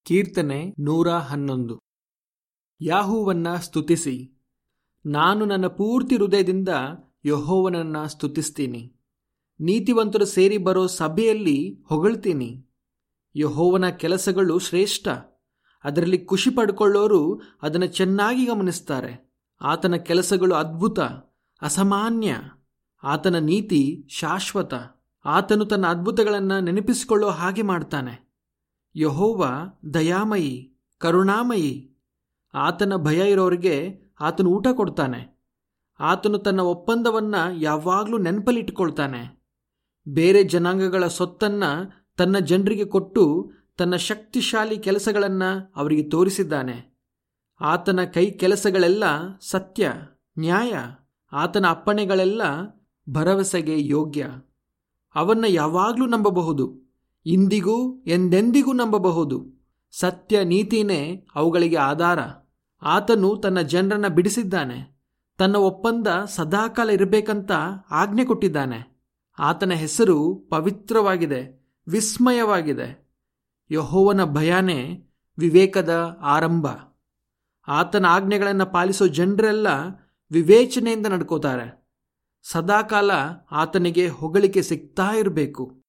ಕೀರ್ತನೆ ನೂರ ಹನ್ನೊಂದು ಯಾಹೂವನ್ನ ಸ್ತುತಿಸಿ ನಾನು ನನ್ನ ಪೂರ್ತಿ ಹೃದಯದಿಂದ ಯಹೋವನನ್ನ ಸ್ತುತಿಸ್ತೀನಿ ನೀತಿವಂತರು ಸೇರಿ ಬರೋ ಸಭೆಯಲ್ಲಿ ಹೊಗಳ್ತೀನಿ ಯಹೋವನ ಕೆಲಸಗಳು ಶ್ರೇಷ್ಠ ಅದರಲ್ಲಿ ಖುಷಿ ಪಡ್ಕೊಳ್ಳೋರು ಅದನ್ನು ಚೆನ್ನಾಗಿ ಗಮನಿಸ್ತಾರೆ ಆತನ ಕೆಲಸಗಳು ಅದ್ಭುತ ಅಸಾಮಾನ್ಯ ಆತನ ನೀತಿ ಶಾಶ್ವತ ಆತನು ತನ್ನ ಅದ್ಭುತಗಳನ್ನು ನೆನಪಿಸಿಕೊಳ್ಳೋ ಹಾಗೆ ಮಾಡ್ತಾನೆ ಯಹೋವ ದಯಾಮಯಿ ಕರುಣಾಮಯಿ ಆತನ ಭಯ ಇರೋರಿಗೆ ಆತನು ಊಟ ಕೊಡ್ತಾನೆ ಆತನು ತನ್ನ ಒಪ್ಪಂದವನ್ನ ಯಾವಾಗಲೂ ನೆನಪಲ್ಲಿಟ್ಕೊಳ್ತಾನೆ ಬೇರೆ ಜನಾಂಗಗಳ ಸೊತ್ತನ್ನ ತನ್ನ ಜನರಿಗೆ ಕೊಟ್ಟು ತನ್ನ ಶಕ್ತಿಶಾಲಿ ಕೆಲಸಗಳನ್ನು ಅವರಿಗೆ ತೋರಿಸಿದ್ದಾನೆ ಆತನ ಕೈ ಕೆಲಸಗಳೆಲ್ಲ ಸತ್ಯ ನ್ಯಾಯ ಆತನ ಅಪ್ಪಣೆಗಳೆಲ್ಲ ಭರವಸೆಗೆ ಯೋಗ್ಯ ಅವನ್ನ ಯಾವಾಗಲೂ ನಂಬಬಹುದು ಇಂದಿಗೂ ಎಂದೆಂದಿಗೂ ನಂಬಬಹುದು ಸತ್ಯ ನೀತಿನೇ ಅವುಗಳಿಗೆ ಆಧಾರ ಆತನು ತನ್ನ ಜನರನ್ನ ಬಿಡಿಸಿದ್ದಾನೆ ತನ್ನ ಒಪ್ಪಂದ ಸದಾಕಾಲ ಇರಬೇಕಂತ ಆಜ್ಞೆ ಕೊಟ್ಟಿದ್ದಾನೆ ಆತನ ಹೆಸರು ಪವಿತ್ರವಾಗಿದೆ ವಿಸ್ಮಯವಾಗಿದೆ ಯಹೋವನ ಭಯಾನೇ ವಿವೇಕದ ಆರಂಭ ಆತನ ಆಜ್ಞೆಗಳನ್ನು ಪಾಲಿಸೋ ಜನರೆಲ್ಲ ವಿವೇಚನೆಯಿಂದ ನಡ್ಕೋತಾರೆ ಸದಾಕಾಲ ಆತನಿಗೆ ಹೊಗಳಿಕೆ ಸಿಗ್ತಾ ಇರಬೇಕು